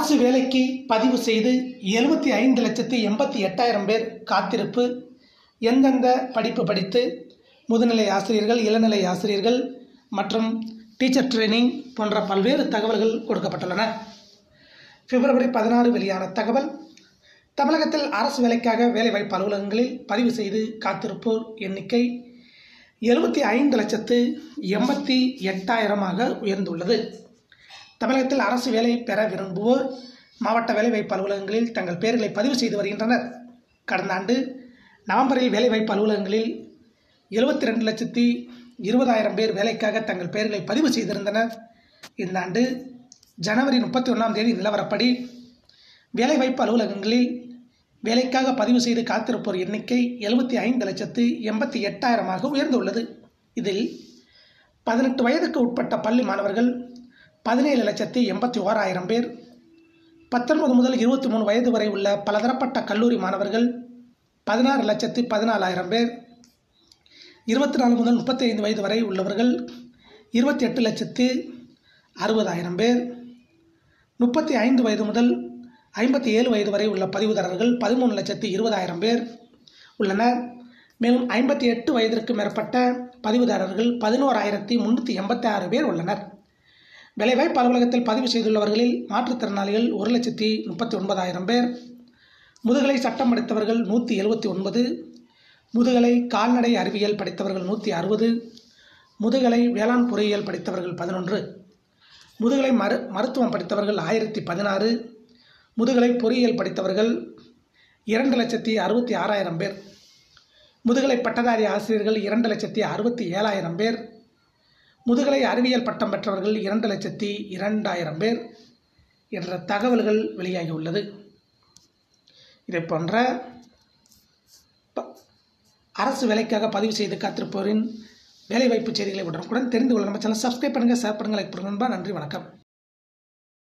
அரசு வேலைக்கு பதிவு செய்து எழுபத்தி ஐந்து லட்சத்தி எண்பத்தி எட்டாயிரம் பேர் காத்திருப்பு எந்தெந்த படிப்பு படித்து முதுநிலை ஆசிரியர்கள் இளநிலை ஆசிரியர்கள் மற்றும் டீச்சர் ட்ரைனிங் போன்ற பல்வேறு தகவல்கள் கொடுக்கப்பட்டுள்ளன பிப்ரவரி பதினாறு வெளியான தகவல் தமிழகத்தில் அரசு வேலைக்காக வேலைவாய்ப்பு அலுவலகங்களில் பதிவு செய்து காத்திருப்போர் எண்ணிக்கை எழுபத்தி ஐந்து லட்சத்து எண்பத்தி எட்டாயிரமாக உயர்ந்துள்ளது தமிழகத்தில் அரசு வேலை பெற விரும்புவோர் மாவட்ட வேலைவாய்ப்பு அலுவலகங்களில் தங்கள் பெயர்களை பதிவு செய்து வருகின்றனர் கடந்த ஆண்டு நவம்பரில் வேலைவாய்ப்பு அலுவலகங்களில் எழுபத்தி ரெண்டு லட்சத்தி இருபதாயிரம் பேர் வேலைக்காக தங்கள் பெயர்களை பதிவு செய்திருந்தனர் இந்த ஆண்டு ஜனவரி முப்பத்தி ஒன்றாம் தேதி நிலவரப்படி வேலைவாய்ப்பு அலுவலகங்களில் வேலைக்காக பதிவு செய்து காத்திருப்போர் எண்ணிக்கை எழுபத்தி ஐந்து லட்சத்து எண்பத்தி எட்டாயிரமாக உயர்ந்துள்ளது இதில் பதினெட்டு வயதுக்கு உட்பட்ட பள்ளி மாணவர்கள் பதினேழு லட்சத்தி எண்பத்தி ஓராயிரம் பேர் பத்தொன்பது முதல் இருபத்தி மூணு வயது வரை உள்ள பலதரப்பட்ட கல்லூரி மாணவர்கள் பதினாறு லட்சத்தி பதினாலாயிரம் பேர் இருபத்தி நாலு முதல் முப்பத்தி ஐந்து வயது வரை உள்ளவர்கள் இருபத்தி எட்டு லட்சத்து அறுபதாயிரம் பேர் முப்பத்தி ஐந்து வயது முதல் ஐம்பத்தி ஏழு வயது வரை உள்ள பதிவுதாரர்கள் பதிமூணு லட்சத்தி இருபதாயிரம் பேர் உள்ளனர் மேலும் ஐம்பத்தி எட்டு வயதிற்கு மேற்பட்ட பதிவுதாரர்கள் பதினோராயிரத்தி முந்நூற்றி எண்பத்தி ஆறு பேர் உள்ளனர் வேலைவாய்ப்பு அலுவலகத்தில் பதிவு செய்துள்ளவர்களில் மாற்றுத்திறனாளிகள் ஒரு லட்சத்தி முப்பத்தி ஒன்பதாயிரம் பேர் முதுகலை சட்டம் படித்தவர்கள் நூற்றி எழுபத்தி ஒன்பது முதுகலை கால்நடை அறிவியல் படித்தவர்கள் நூற்றி அறுபது முதுகலை வேளாண் பொறியியல் படித்தவர்கள் பதினொன்று முதுகலை மரு மருத்துவம் படித்தவர்கள் ஆயிரத்தி பதினாறு முதுகலை பொறியியல் படித்தவர்கள் இரண்டு லட்சத்தி அறுபத்தி ஆறாயிரம் பேர் முதுகலை பட்டதாரி ஆசிரியர்கள் இரண்டு லட்சத்தி அறுபத்தி ஏழாயிரம் பேர் முதுகலை அறிவியல் பட்டம் பெற்றவர்கள் இரண்டு லட்சத்தி இரண்டாயிரம் பேர் என்ற தகவல்கள் வெளியாகியுள்ளது இதை போன்ற ப- அரசு வேலைக்காக பதிவு செய்து காத்திருப்போரின் வேலைவாய்ப்பு செய்திகளை உடனுக்குடன் தெரிந்து கொள்ள நம்ம சேனல் சப்ஸ்கிரைப் பண்ணுங்கள் ஷேர் பண்ணுங்கள் லைக் பண்ணுங்கள் நண்பா. நன்றி வணக்கம்